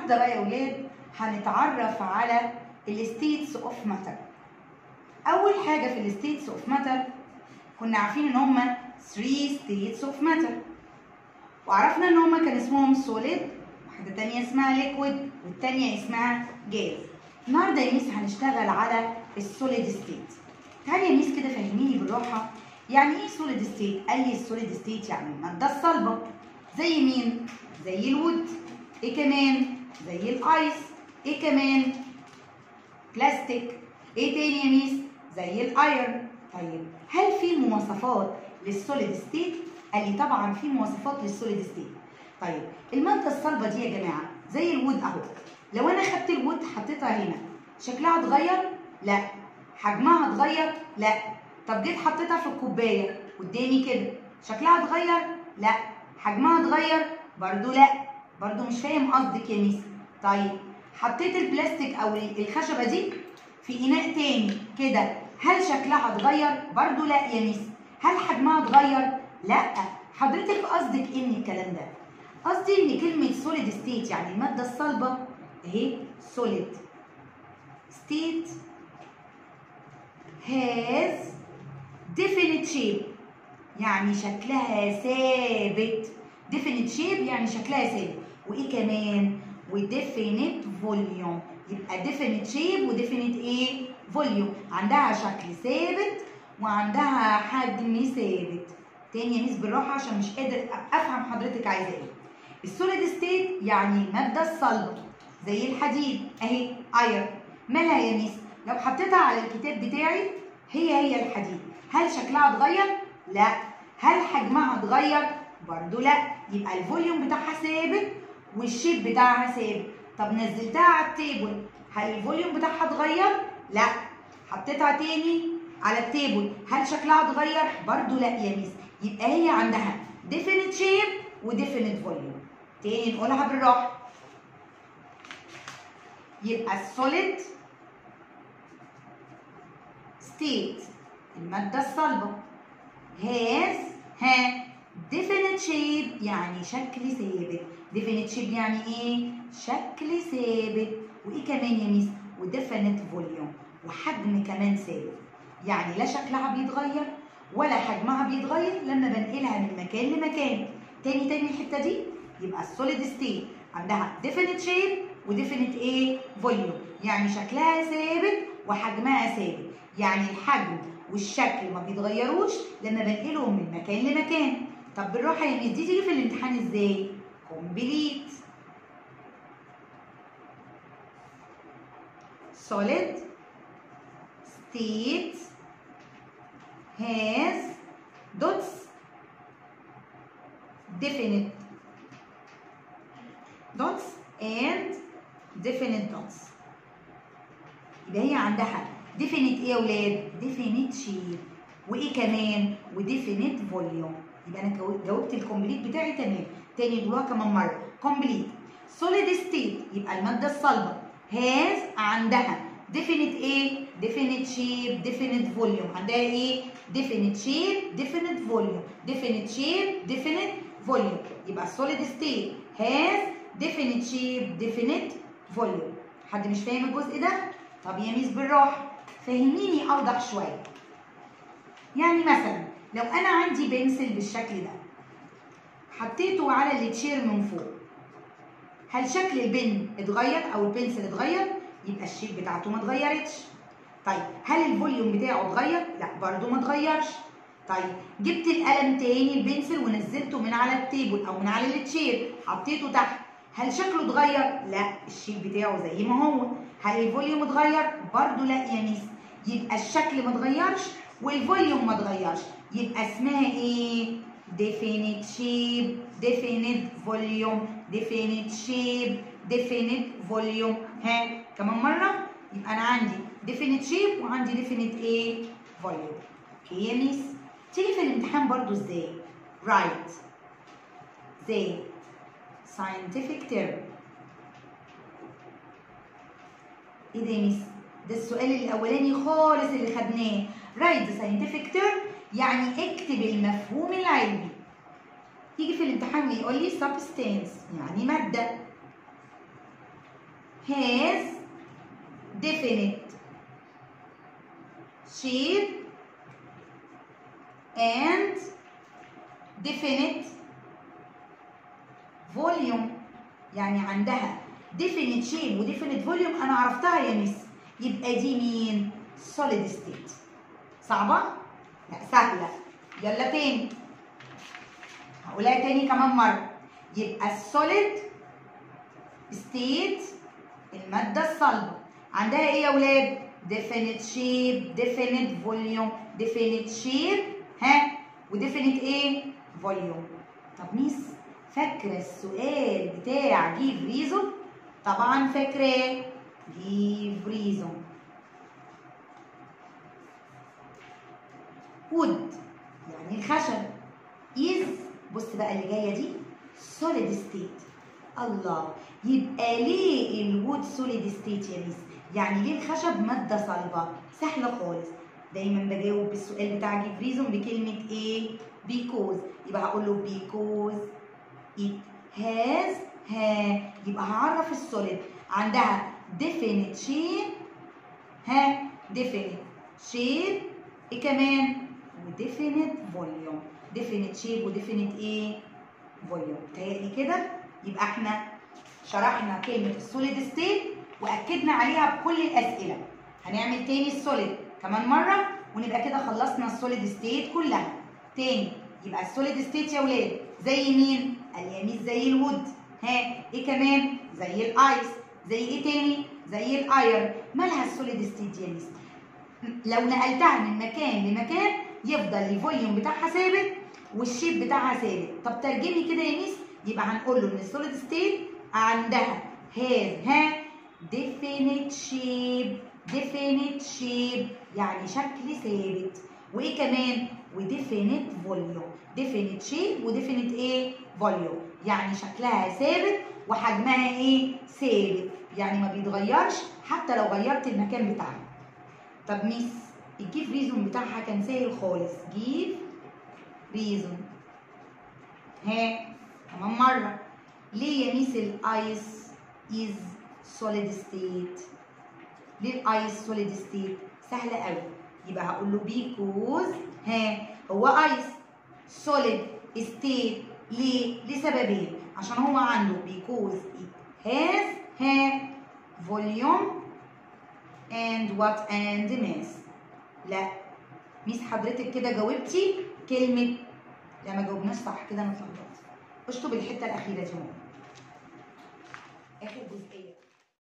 النهارده بقى يا ولاد هنتعرف على الستيتس اوف ماتر اول حاجه في الستيتس اوف ماتر كنا عارفين ان هما 3 ستيتس اوف ماتر وعرفنا ان هما كان اسمهم سوليد واحده تانية اسمها ليكويد والتانية اسمها جاز النهارده يا ميس هنشتغل على السوليد ستيت تعالي يا ميس كده فهميني بالراحه يعني ايه سوليد ستيت قال لي السوليد ستيت يعني الماده الصلبه زي مين زي الوود ايه كمان زي الايس ايه كمان بلاستيك ايه تاني يا ميس زي الايرن طيب هل في مواصفات للسوليد ستيت قال لي طبعا في مواصفات للسوليد ستيت طيب الماده الصلبه دي يا جماعه زي الوود اهو لو انا خدت الوود حطيتها هنا شكلها اتغير لا حجمها اتغير لا طب جيت حطيتها في الكوبايه قدامي كده شكلها اتغير لا حجمها اتغير برضو لا برضو مش فاهم قصدك يا ميس طيب حطيت البلاستيك او الخشبه دي في اناء تاني كده هل شكلها اتغير برضو لا يا ميس هل حجمها اتغير لا حضرتك قصدك ايه من الكلام ده قصدي ان كلمه سوليد ستيت يعني الماده الصلبه اهي سوليد ستيت has definite shape يعني شكلها ثابت definite shape يعني شكلها ثابت وايه كمان وdefinite volume يبقى definite shape وdefinite ايه volume عندها شكل ثابت وعندها حجم ثابت تاني يا ميس بالراحه عشان مش قادر افهم حضرتك عايزه ايه السوليد ستيت يعني الماده الصلبه زي الحديد اهي اير مالها يا ميس لو حطيتها على الكتاب بتاعي هي هي الحديد هل شكلها اتغير لا هل حجمها اتغير برضو لا يبقى الفوليوم بتاعها ثابت والشيب بتاعها ثابت طب نزلتها على التيبل هل الفوليوم بتاعها اتغير لا حطيتها تاني على التيبل هل شكلها اتغير برضو لا يا ميس يبقى هي عندها definite shape وديفينيت فوليوم تاني نقولها بالراحه يبقى السوليد state المادة الصلبة has ها definite shape يعني شكل ثابت definite shape يعني ايه؟ شكل ثابت وايه كمان يا ميس؟ وdefinite volume وحجم كمان ثابت يعني لا شكلها بيتغير ولا حجمها بيتغير لما بنقلها من مكان لمكان تاني تاني الحتة دي يبقى السوليد ستيت عندها definite shape وديفينيت ايه؟ فوليوم يعني شكلها ثابت وحجمها ثابت يعني الحجم والشكل ما بيتغيروش لما بنقلهم من مكان لمكان طب بالراحه يا ميس دي تيجي في الامتحان ازاي كومبليت solid state has dots definite dots and definite dots يبقى هي عندها definite ايه يا ولاد؟ definite shape وايه كمان؟ وdefinite volume يبقى انا جاوبت الكومبليت بتاعي تمام تاني نقولها كمان مره كومبليت solid state يبقى الماده الصلبه has عندها definite ايه؟ definite shape definite volume عندها ايه؟ definite shape definite volume definite shape definite volume يبقى solid state has definite shape definite volume حد مش فاهم الجزء ده؟ طب يا ميس بالراحه فهميني اوضح شويه يعني مثلا لو انا عندي بنسل بالشكل ده حطيته على التشير من فوق هل شكل البن اتغير او البنسل اتغير يبقى الشيب بتاعته ما اتغيرتش طيب هل الفوليوم بتاعه اتغير لا برده ما اتغيرش طيب جبت القلم تاني البنسل ونزلته من على التيبل او من على التشير حطيته تحت هل شكله اتغير لا الشيب بتاعه زي ما هو هل الفوليوم اتغير برضو لا يا ميس يبقى الشكل ما اتغيرش والفوليوم ما اتغيرش يبقى اسمها ايه definite shape definite volume definite shape definite volume ها كمان مره يبقى انا عندي definite shape وعندي definite ايه volume اوكي يا ميس تيجي في الامتحان برضو ازاي write زي scientific term ايه ده يا ميس ده السؤال الاولاني خالص اللي خدناه write the scientific term يعني اكتب المفهوم العلمي يجي في الامتحان يقول لي substance يعني ماده has definite shape and definite volume يعني عندها definite shape و definite volume انا عرفتها يا مس يبقى دي مين solid state صعبة؟ لا سهلة يلا تاني هقولها تاني كمان مرة يبقى السوليد ستيت المادة الصلبة عندها ايه يا ولاد؟ definite shape definite volume definite shape ها وديفينيت ايه؟ volume طب ميس فاكرة السؤال بتاع جيف ريزون؟ طبعا فاكراه جيف ريزون wood يعني الخشب is بص بقى اللي جايه دي solid state الله يبقى ليه الوود solid state يا ميس يعني ليه الخشب ماده صلبه سهله خالص دايما بجاوب بالسؤال بتاع جيف ريزون بكلمه ايه because يبقى هقول له because it has ها يبقى هعرف السوليد عندها definite shape ها definite shape ايه كمان وديفينيت فوليوم ديفينيت شيب وديفينيت ايه فوليوم تهيألي كده يبقى احنا شرحنا كلمة السوليد ستيت وأكدنا عليها بكل الأسئلة هنعمل تاني السوليد كمان مرة ونبقى كده خلصنا السوليد ستيت كلها تاني يبقى السوليد ستيت يا ولاد زي مين؟ اليميس زي الوود ها ايه كمان؟ زي الايس زي ايه تاني؟ زي الاير مالها السوليد ستيت يا ميس؟ لو نقلتها من مكان لمكان يفضل الفوليوم بتاعها ثابت والشيب بتاعها ثابت طب ترجمي كده يا ميس يبقى هنقول له ان السوليد ستيت عندها هاز ها definite shape definite shape يعني شكل ثابت وايه كمان وديفينيت فوليوم definite shape وديفينيت ايه فوليوم يعني شكلها ثابت وحجمها ايه ثابت يعني ما بيتغيرش حتى لو غيرت المكان بتاعها طب ميس الجيف ريزون بتاعها كان سهل خالص جيف ريزون ها كمان مرة ليه يا ميس الايس از سوليد ستيت ليه الايس سوليد ستيت سهلة قوي يبقى هقول له بيكوز ها هو ايس سوليد ستيت ليه لسببين عشان هو عنده بيكوز it has ها فوليوم and what and mass لا ميس حضرتك كده جاوبتي كلمة لا ما جاوبناش صح كده انا اتلخبطت اشطب الحتة الأخيرة دي اخر جزئية